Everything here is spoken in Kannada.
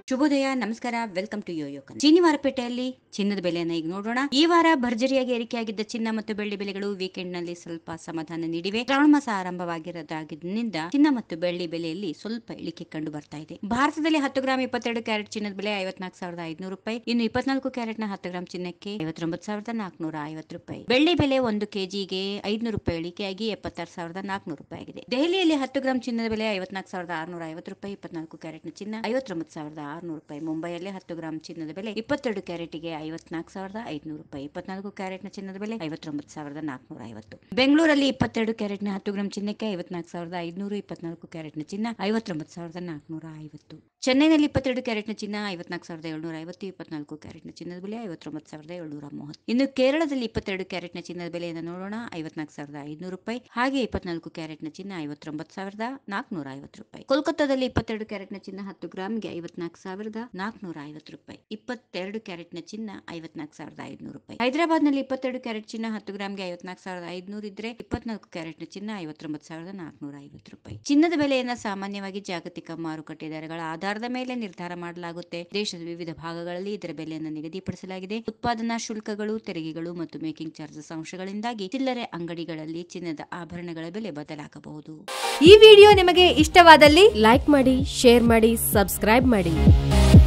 ಶುಭೋದಯ ನಮಸ್ಕಾರ ವೆಲ್ಕಮ್ ಟು ಯೋಯೋ ಕನ್ನಡ. ಶನಿವಾರಪೇಟೆಯಲ್ಲಿ ಚಿನ್ನದ ಬೆಲೆಯನ್ನ ಈಗ ನೋಡೋಣ ಈ ವಾರ ಭರ್ಜರಿಯಾಗಿ ಏರಿಕೆಯಾಗಿದ್ದ ಚಿನ್ನ ಮತ್ತು ಬೆಳ್ಳಿ ಬೆಲೆಗಳು ವೀಕೆಂಡ್ ನಲ್ಲಿ ಸ್ವಲ್ಪ ಸಮಾಧಾನ ನೀಡಿವೆ ಶ್ರಾವಣ ಮಾಸ ಆರಂಭವಾಗಿರೋದಾಗಿದ್ದರಿಂದ ಚಿನ್ನ ಮತ್ತು ಬೆಳ್ಳಿ ಬೆಲೆಯಲ್ಲಿ ಸ್ವಲ್ಪ ಇಳಿಕೆ ಕಂಡು ಬರ್ತಾ ಇದೆ ಭಾರತದಲ್ಲಿ ಹತ್ತು ಗ್ರಾಮ್ ಇಪ್ಪತ್ತೆರಡು ಕ್ಯಾರೆಟ್ ಚಿನ್ನದ ಬೆಲೆ ಐವತ್ನಾಲ್ಕು ಸಾವಿರದ ಐದುನೂರು ರೂಪಾಯಿ ಇನ್ನು ಇಪ್ಪತ್ನಾಲ್ಕು ಕ್ಯಾರೆಟ್ ನ ಹತ್ತು ಗ್ರಾಮ್ ಚಿನ್ನಕ್ಕೆ ಐವತ್ತೊಂಬತ್ತು ಸಾವಿರದ ನಾಲ್ಕುನೂರ ಐವತ್ತು ರೂಪಾಯಿ ಬೆಳ್ಳಿ ಬೆಲೆ ಒಂದು ಕೆಜಿಗೆ ಐದುನೂರು ರೂಪಾಯಿ ಇಳಿಕೆಯಾಗಿ ಎಪ್ಪತ್ತಾರು ಸಾವಿರದ ನಾಲ್ಕುನೂರು ರೂಪಾಯಿ ಆಗಿದೆ ದೆಹಲಿಯಲ್ಲಿ ಹತ್ತು ಗ್ರಾಮ್ ಚಿನ್ನದ ಬೆಲೆ ಐವತ್ನಾಲ್ಕು ಸಾವಿರದ ಆರುನೂರ ಐವತ್ತು ರೂಪಾಯಿ ಇಪ್ಪತ್ನಾಲ್ಕು ಕ್ಯಾರೆಟ್ ನ ಚಿನ್ನ ಐವತ್ತೊಂಬತ್ತು ಸಾವಿರದ ಆರುನೂರು ರೂಪಾಯಿ ಮುಂಬೈಯಲ್ಲಿ ಹತ್ತು ಗ್ರಾಮ್ ಚಿನ್ನದ ಬೆಲೆ ಇಪ್ಪತ್ತೆರಡು ಕ್ಯಾರೆಟ್ಗೆ ಐವತ್ನಾಲ್ಕು ಸಾವಿರದ ಐದುನೂರು ರೂಪಾಯಿ ಇಪ್ಪತ್ನಾಲ್ಕು ಕ್ಯಾರೆಟ್ ನ ಚಿನ್ನದ ಬೆಲೆ ಐವತ್ತೊಂಬತ್ತು ಸಾವಿರದ ನಾಲ್ಕುನೂರ ಐವತ್ತು ಬೆಂಗಳೂರಲ್ಲಿ ಇಪ್ಪತ್ತೆರಡು ಕ್ಯಾರೆಟ್ ನ ಹತ್ತು ಗ್ರಾಮ್ ಚಿನ್ನಕ್ಕೆ ಐವತ್ನಾಲ್ಕು ಸಾವಿರದ ಐದುನೂರು ಇಪ್ಪತ್ನಾಲ್ಕು ಕ್ಯಾರೆಟ್ ನ ಚಿನ್ನ ಐವತ್ತೊಂಬತ್ತು ಸಾವಿರದ ನಾಲ್ಕುನೂರ ಐವತ್ತು ಚೆನ್ನೈನಲ್ಲಿ ಇಪ್ಪತ್ತೆರಡು ಕ್ಯಾರೆಟ್ ನ ಚಿನ್ನ ಐವತ್ನಾಲ್ಕು ಸಾವಿರದ ಏಳ್ನೂರ ಐವತ್ತು ಇಪ್ಪತ್ನಾಲ್ಕು ಕ್ಯಾರೆಟ್ ನ ಚಿನ್ನದ ಬೆಲೆ ಐವತ್ತೊಂಬತ್ತು ಸಾವಿರದ ಏಳ್ನೂರ ಮೂವತ್ತು ಇನ್ನು ಕೇರಳದಲ್ಲಿ ಇಪ್ಪತ್ತೆರಡು ಕ್ಯಾರೆಟ್ ನ ಚಿನ್ನದ ಬೆಲೆಯನ್ನು ನೋಡೋಣ ಐವತ್ನಾಲ್ಕು ಸಾವಿರದ ಐದುನೂರು ರೂಪಾಯಿ ಹಾಗೆ ಇಪ್ಪತ್ನಾಲ್ಕು ಕ್ಯಾರೆಟ್ ನ ಚಿನ್ನ ಐವತ್ತೊಂಬತ್ತು ಸಾವಿರದ ನಾಲ್ಕುನೂರ ಐವತ್ತು ರೂಪಾಯಿ ಕೋಲ್ಕತ್ತಾದಲ್ಲಿ ಇಪ್ಪತ್ತೆರಡು ಕ್ಯಾರೆಟ್ ನ ಚಿನ್ನ ಹತ್ತು ಗ್ರಾಮ್ಗೆ ಐವತ್ನಾಲ್ಕು ಸಾವಿರದ ನಾಲ್ಕುನೂರ ಐವತ್ತು ರೂಪಾಯಿ ಇಪ್ಪತ್ತೆರಡು ಕ್ಯಾರೆಟ್ ನ ಚಿನ್ನ ಐವತ್ನಾಲ್ಕು ಸಾವಿರದ ಐದುನೂರು ರೂಪಾಯಿ ಹೈದರಾಬಾದ್ ನಲ್ಲಿ ಇಪ್ಪತ್ತೆರಡು ಕ್ಯಾರೆಟ್ ಚಿನ್ನ ಹತ್ತು ಗ್ರಾಮ್ಗೆ ಐವತ್ನಾಲ್ಕು ಸಾವಿರದ ಐದುನೂರು ಇದ್ರೆ ಇಪ್ಪತ್ನಾಲ್ಕು ಕ್ಯಾರೆಟ್ ನ ಚಿನ್ನ ಐವತ್ತೊಂಬತ್ತು ಸಾವಿರದ ನಾಲ್ಕುನೂರ ಐವತ್ತು ರೂಪಾಯಿ ಚಿನ್ನದ ಬೆಲೆಯನ್ನ ಸಾಮಾನ್ಯವಾಗಿ ಜಾಗತಿಕ ಮಾರುಕಟ್ಟೆ ದರಗಳ ಆಧಾರದ ಮೇಲೆ ನಿರ್ಧಾರ ಮಾಡಲಾಗುತ್ತೆ ದೇಶದ ವಿವಿಧ ಭಾಗಗಳಲ್ಲಿ ಇದರ ಬೆಲೆಯನ್ನು ನಿಗದಿಪಡಿಸಲಾಗಿದೆ ಉತ್ಪಾದನಾ ಶುಲ್ಕಗಳು ತೆರಿಗೆಗಳು ಮತ್ತು ಮೇಕಿಂಗ್ ಚಾರ್ಜಸ್ ಅಂಶಗಳಿಂದಾಗಿ ಚಿಲ್ಲರೆ ಅಂಗಡಿಗಳಲ್ಲಿ ಚಿನ್ನದ ಆಭರಣಗಳ ಬೆಲೆ ಬದಲಾಗಬಹುದು ಈ ವಿಡಿಯೋ ನಿಮಗೆ ಇಷ್ಟವಾದಲ್ಲಿ ಲೈಕ್ ಮಾಡಿ ಶೇರ್ ಮಾಡಿ ಸಬ್ಸ್ಕ್ರೈಬ್ ಮಾಡಿ